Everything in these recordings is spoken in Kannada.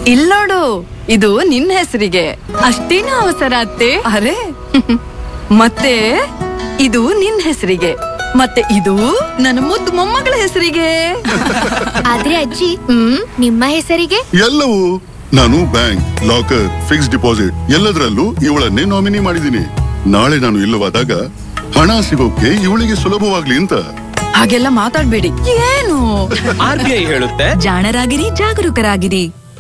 ಇಲ್ಲೋಡು ಇದು ನಿನ್ ಹೆಸರಿಗೆ ಅಷ್ಟೇನು ಅವಸರ ಅತ್ತೆ ಅರೆ ಮತ್ತೆ ಇದು ನಿನ್ ಹೆಸರಿಗೆ ಮತ್ತೆ ಇದು ನನ್ನ ಮುದ್ದು ಮೊಮ್ಮಗಳ ಹೆಸರಿಗೆ ಆದ್ರೆ ಅಜ್ಜಿ ಹ್ಮ್ ನಿಮ್ಮ ಹೆಸರಿಗೆ ಎಲ್ಲವೂ ನಾನು ಬ್ಯಾಂಕ್ ಲಾಕರ್ ಫಿಕ್ಸ್ ಡಿಪಾಸಿಟ್ ಎಲ್ಲದರಲ್ಲೂ ಇವಳನ್ನೇ ನಾಮಿನಿ ಮಾಡಿದ್ದೀನಿ ನಾಳೆ ನಾನು ಇಲ್ಲವಾದಾಗ ಹಣ ಸಿಗೋಕೆ ಇವಳಿಗೆ ಸುಲಭವಾಗ್ಲಿ ಅಂತ ಹಾಗೆಲ್ಲ ಮಾತಾಡ್ಬೇಡಿ ಏನು ಆರ್ ಬಿ ಐ ಹೇಳುತ್ತೆ ಜಾಣರಾಗಿರಿ ಜಾಗರೂಕರಾಗಿರಿ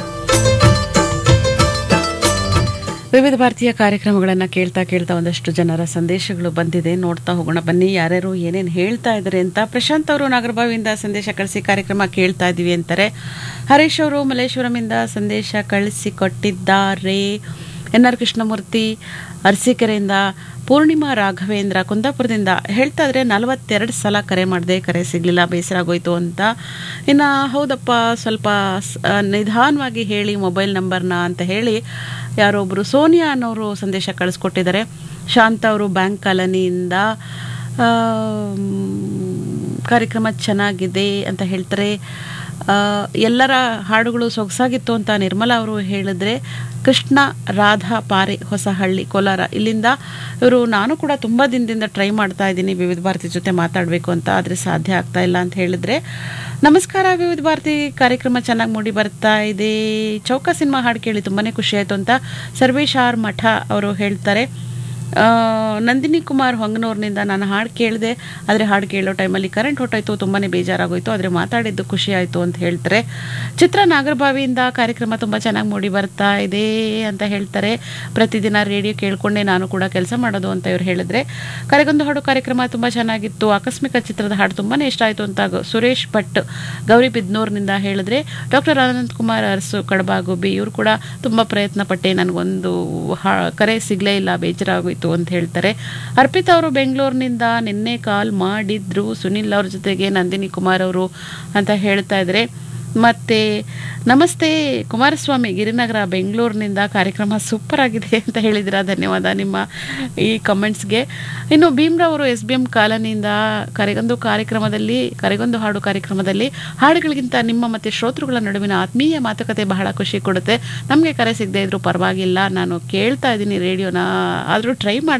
ವಿವಿಧ ಭಾರತೀಯ ಕಾರ್ಯಕ್ರಮಗಳನ್ನು ಕೇಳ್ತಾ ಕೇಳ್ತಾ ಒಂದಷ್ಟು ಜನರ ಸಂದೇಶಗಳು ಬಂದಿದೆ ನೋಡ್ತಾ ಹೋಗೋಣ ಬನ್ನಿ ಯಾರ್ಯಾರು ಏನೇನು ಹೇಳ್ತಾ ಇದ್ದಾರೆ ಅಂತ ಪ್ರಶಾಂತ್ ಅವರು ನಾಗರಬಾವಿಯಿಂದ ಸಂದೇಶ ಕಳಿಸಿ ಕಾರ್ಯಕ್ರಮ ಕೇಳ್ತಾ ಇದ್ದೀವಿ ಅಂತಾರೆ ಹರೀಶ್ ಅವರು ಮಲ್ಲೇಶ್ವರಮಿಂದ ಸಂದೇಶ ಕಳಿಸಿ ಕೊಟ್ಟಿದ್ದಾರೆ ಎನ್ ಆರ್ ಕೃಷ್ಣಮೂರ್ತಿ ಅರಸೀಕೆರೆಯಿಂದ ಪೂರ್ಣಿಮಾ ರಾಘವೇಂದ್ರ ಕುಂದಾಪುರದಿಂದ ಹೇಳ್ತಾ ಇದ್ರೆ ನಲವತ್ತೆರಡು ಸಲ ಕರೆ ಮಾಡಿದೆ ಕರೆ ಸಿಗಲಿಲ್ಲ ಬೇಸರ ಆಗೋಯ್ತು ಅಂತ ಇನ್ನು ಹೌದಪ್ಪ ಸ್ವಲ್ಪ ಸ್- ಆ, ನಿಧಾನವಾಗಿ ಹೇಳಿ ಮೊಬೈಲ್ ನಂಬರ್ನ ಅಂತ ಹೇಳಿ ಯಾರೊಬ್ಬರು ಸೋನಿಯಾ ಅನ್ನೋರು ಸಂದೇಶ ಕಳಿಸ್ಕೊಟ್ಟಿದ್ದಾರೆ ಶಾಂತ ಅವರು ಬ್ಯಾಂಕ್ ಕಾಲನಿಯಿಂದ ಆ, ಮ್, ಕಾರ್ಯಕ್ರಮ ಚೆನ್ನಾಗಿದೆ ಅಂತ ಹೇಳ್ತಾರೆ ಆ, ಎಲ್ಲರ ಹಾಡುಗಳು ಸೊಗಸಾಗಿತ್ತು ಅಂತ ನಿರ್ಮಲಾ ಅವರು ಹೇಳಿದ್ರೆ ಕೃಷ್ಣ ರಾಧಾ ಪಾರೆ ಹೊಸಹಳ್ಳಿ ಕೋಲಾರ ಇಲ್ಲಿಂದ ಇವರು ನಾನು ಕೂಡ ತುಂಬ ದಿನದಿಂದ ಟ್ರೈ ಮಾಡ್ತಾ ಇದ್ದೀನಿ ವಿವಿಧ ಭಾರತಿ ಜೊತೆ ಮಾತಾಡಬೇಕು ಅಂತ ಆದರೆ ಸಾಧ್ಯ ಆಗ್ತಾ ಇಲ್ಲ ಅಂತ ಹೇಳಿದ್ರೆ ನಮಸ್ಕಾರ ವಿವಿಧ ಭಾರತಿ ಕಾರ್ಯಕ್ರಮ ಚೆನ್ನಾಗಿ ಮೂಡಿ ಬರ್ತಾ ಇದೆ ಚೌಕ ಸಿನಿಮಾ ಹಾಡು ಕೇಳಿ ತುಂಬಾ ಖುಷಿ ಆಯಿತು ಅಂತ ಸರ್ವೇಶ್ ಆರ್ ಮಠ ಅವರು ಹೇಳ್ತಾರೆ ಆ, ನಂದಿನಿ ಕುಮಾರ್ ಹೊಂಗನೂರಿನಿಂದ ನಾನು ಹಾಡು ಕೇಳಿದೆ ಆದರೆ ಹಾಡು ಕೇಳೋ ಟೈಮಲ್ಲಿ ಕರೆಂಟ್ ಹೊಟ್ಟೋಯ್ತು ತುಂಬಾ ಬೇಜಾರಾಗೋಯ್ತು ಆದರೆ ಮಾತಾಡಿದ್ದು ಖುಷಿ ಆಯಿತು ಅಂತ ಹೇಳ್ತಾರೆ ಚಿತ್ರ ನಾಗರಬಾವಿಯಿಂದ ಕಾರ್ಯಕ್ರಮ ತುಂಬ ಚೆನ್ನಾಗಿ ಮೂಡಿ ಬರ್ತಾ ಇದೆ ಅಂತ ಹೇಳ್ತಾರೆ ಪ್ರತಿದಿನ ರೇಡಿಯೋ ಕೇಳ್ಕೊಂಡೆ ನಾನು ಕೂಡ ಕೆಲಸ ಮಾಡೋದು ಅಂತ ಇವ್ರು ಹೇಳಿದ್ರೆ ಕರೆಗೊಂದು ಹಾಡು ಕಾರ್ಯಕ್ರಮ ತುಂಬ ಚೆನ್ನಾಗಿತ್ತು ಆಕಸ್ಮಿಕ ಚಿತ್ರದ ಹಾಡು ತುಂಬಾ ಇಷ್ಟ ಆಯಿತು ಅಂತ ಗ- ಸುರೇಶ್ ಭಟ್ ಗೌರಿ ಬಿದ್ನೂರ್ನಿಂದ ಹೇಳಿದ್ರೆ ಡಾಕ್ಟರ್ ಅನಂತ್ ಕುಮಾರ್ ಅರಸು ಕಡಬ ಗುಬ್ಬಿ ಇವರು ಕೂಡ ತುಂಬ ಪ್ರಯತ್ನ ಪಟ್ಟೆ ನನಗೊಂದು ಹಾ ಕರೆ ಸಿಗಲೇ ಇಲ್ಲ ಬೇಜಾರಾಗೋಯ್ತು ಅಂತ ಹೇಳ್ತಾರೆ ಅರ್ಪಿತಾ ಅವರು ಬೆಂಗಳೂರಿನಿಂದ ನಿನ್ನೆ ಕಾಲ್ ಮಾಡಿದ್ರು ಸುನಿಲ್ ಅವ್ರ ಜೊತೆಗೆ ನಂದಿನಿ ಕುಮಾರ್ ಅವರು ಅಂತ ಹೇಳ್ತಾ ಇದ್ದಾರೆ ಮತ್ತೆ ನಮಸ್ತೆ ಕುಮಾರಸ್ವಾಮಿ ಗಿರಿನಗರ ಬೆಂಗಳೂರಿನಿಂದ ಕಾರ್ಯಕ್ರಮ ಸೂಪರ್ ಆಗಿದೆ ಅಂತ ಹೇಳಿದಿರ ಧನ್ಯವಾದ ನಿಮ್ಮ ಈ ಕಮೆಂಟ್ಸ್ಗೆ ಇನ್ನು ಭೀಮ್ರಾವ್ ಅವರು ಎಸ್ ಬಿ ಎಂ ಕಾಲನಿಯಿಂದ ಕರೆಗೊಂದು ಕಾರ್ಯಕ್ರಮದಲ್ಲಿ ಕರೆಗೊಂದು ಹಾಡು ಕಾರ್ಯಕ್ರಮದಲ್ಲಿ ಹಾಡುಗಳಿಗಿಂತ ನಿಮ್ಮ ಮತ್ತೆ ಶ್ರೋತೃಗಳ ನಡುವಿನ ಆತ್ಮೀಯ ಮಾತುಕತೆ ಬಹಳ ಖುಷಿ ಕೊಡುತ್ತೆ ನಮಗೆ ಕರೆ ಸಿಗದೆ ಇದ್ರೂ ಪರವಾಗಿಲ್ಲ ನಾನು ಕೇಳ್ತಾ ಇದ್ದೀನಿ ರೇಡಿಯೋನ ಆದರೂ ಟ್ರೈ ಮಾಡ್ತಾ